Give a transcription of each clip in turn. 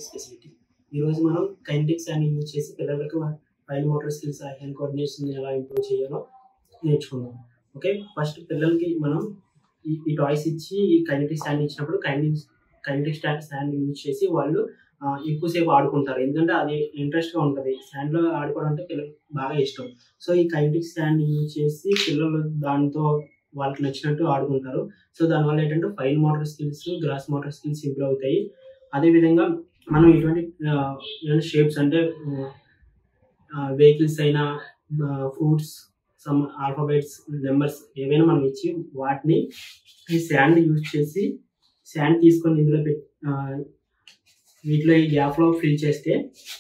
mathematics facility ఈరోజు మనం kinetics అని యూజ్ చేసి పిల్లలకు fine motor skills hand coordination ఎలా ఇంప్రూవ్ చేయాలో నేర్చుకుందాం ఓకే ఫస్ట్ పిల్లలకి మనం ఈ ఈ టాయ్స్ ఇచ్చి ఈ కైనటిక్ స్టాండ్ ఇచ్చినప్పుడు kinetic kinetic stand stand use చేసి వాళ్ళు ఆ, ఎక్కువసేపు ఆడుకుంటారు ఎందుకంటే అది ఇంట్రెస్ట్గా ఉంటుంది స్టాండ్లో ఆడుకోవడం అంటే పిల్లలకు బాగా ఇష్టం సో ఈ కైనటిక్ స్టాండ్ యూజ్ చేసి పిల్లలు దాంతో వాళ్ళకి నచ్చినట్టు ఆడుకుంటారు సో దానివల్ల ఏంటంటే fine motor skills gross motor skills improve అవుతాయి అదేవిధంగా మనం ఇటువంటి ఏమైనా షేప్స్ అంటే వెహికల్స్ అయినా ఫ్రూట్స్ సమ్ ఆల్ఫాబెట్స్ నెంబర్స్ ఏవైనా మనం ఇచ్చి వాటిని ఈ శాండ్ యూజ్ చేసి శాండ్ తీసుకొని ఇందులో పెట్టి వీటిలో ఈ గ్యాప్లో ఫిల్ చేస్తే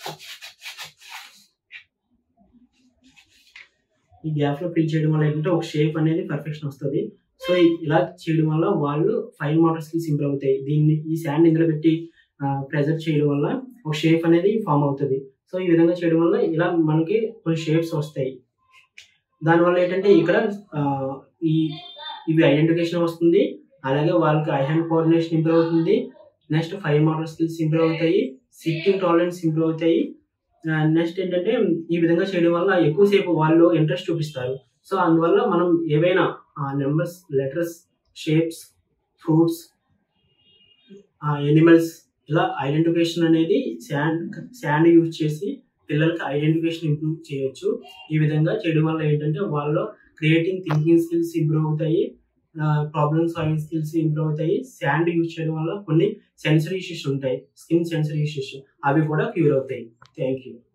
ఈ గ్యాప్లో ఫిల్ చేయడం వల్ల ఏంటంటే ఒక షేప్ అనేది పర్ఫెక్షన్ వస్తుంది సో ఇలా చేయడం వల్ల వాళ్ళు ఫైన్ మోటార్ స్కిల్స్ ఇంప్రూవ్ అవుతాయి దీన్ని ఈ శాండ్ ఇందులో పెట్టి ప్రెజర్ చేయడం వల్ల ఒక షేప్ అనేది ఫామ్ అవుతుంది సో ఈ విధంగా చేయడం వల్ల ఇలా మనకి కొన్ని షేప్స్ వస్తాయి దానివల్ల ఏంటంటే ఇక్కడ ఆ, ఈ ఇవి ఐడెంటిఫికేషన్ వస్తుంది అలాగే వాళ్ళకి ఐ హ్యాండ్ కోఆర్డినేషన్ ఇంప్రూవ్ అవుతుంది next fine motor skills improve అవుతాయి సిట్టింగ్ టాలరెన్స్ ఇంప్రూవ్ అవుతాయి నెక్స్ట్ ఏంటంటే ఈ విధంగా చేయడం వల్ల ఎక్కువసేపు వాళ్ళు ఇంట్రెస్ట్ చూపిస్తారు సో అందువల్ల మనం ఏవైనా numbers letters shapes fruits animals ఇలా ఐడెంటిఫికేషన్ అనేది శాండ్ శాండ్ యూజ్ చేసి పిల్లలకి ఐడెంటిఫికేషన్ ఇంప్రూవ్ చేయొచ్చు ఈ విధంగా చేయడం వల్ల ఏంటంటే వాళ్ళలో క్రియేటింగ్ థింకింగ్ స్కిల్స్ ఇంప్రూవ్ అవుతాయి ప్రాబ్లమ్ సాల్వింగ్ స్కిల్స్ ఇంప్రూవ్ అవుతాయి శాండ్ యూజ్ చేయడం వల్ల కొన్ని సెన్సరీ ఇష్యూస్ ఉంటాయి స్కిన్ సెన్సరీ ఇష్యూస్ అవి కూడా క్యూర్ అవుతాయి థ్యాంక్ యూ